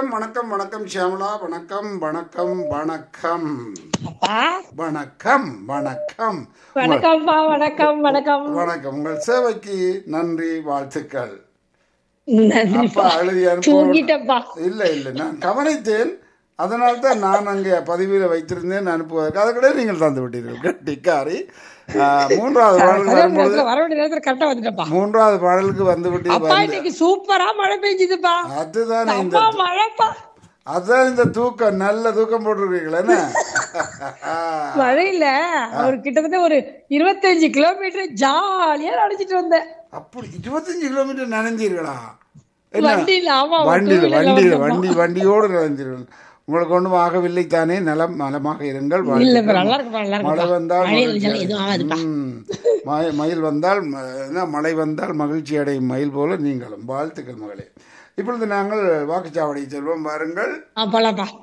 வணக்கம் வணக்கம் வணக்கம் ஷியாமலா வணக்கம் வணக்கம் வணக்கம் அப்பா வணக்கம் வணக்கம் வணக்கம்ப்பா வணக்கம் வணக்கம் வணக்கம் உங்கள் சேவைக்கு நன்றி வாழ்த்துக்கள் நன்றி அப்பா எழுதி அனுப்ப தூங்கிட்டப்பா இல்ல இல்ல நான் கவனித்தேன் அதனால தான் நான் அங்கே பதிவில் வைத்திருந்தேன் அனுப்புவதற்கு அதை கூட நீங்கள் தந்து விட்டீர்கள் கட்டிக்காரி ஆ, மூன்றாவது பாடலுக்கு அதே வரும்போது நேரத்துல வர வேண்டிய நேரத்துல கரெக்டா வந்துட்டப்பா மூன்றாவது பாடலுக்கு வந்து விட்டு அப்பா இன்னைக்கு சூப்பரா மழை பெஞ்சுதுப்பா அதுதான் இந்த அப்பா மழைப்பா அதான் இந்த தூக்கம் நல்ல தூக்கம் போட்டிருக்கீங்களே என்ன? மழையில ஒரு கிட்டத்தட்ட ஒரு இருபத்தஞ்சு கிலோமீட்டர் ஜாலியா நடிச்சிட்டு வந்தேன் அப்படி இருபத்தஞ்சு கிலோமீட்டர் நனைஞ்சீர்களா என்ன வண்டியில ஆமா வண்டியில் two wheeler ல வண்டியில் வந்தோம்ப்பா. வண்டி வண்டியோடு நனைஞ்சீர்கள் உங்களுக்கு ஒன்றும் ஆகவில்லை தானே நலம் நலமாக இருங்கள் இல்ல வாழ்த்துக்கள். இப்ப நல்லா இருக்குப்பா நல்லா மழை இருக்குப்பா வந்தால் மழையில மகிழ்ச்சி ஜலம் எதுவும் ஆகாதுப்பா ம். மய- மயில் வந்தால் ம- என்ன, மழை வந்தால் மகிழ்ச்சி அடையும் மயில் போல நீங்களும் வாழ்த்துக்கள் மகளே இப்பொழுது நாங்கள் வாக்குச்சாவடி செல்வோம் பாருங்கள் அப்பலாப்பா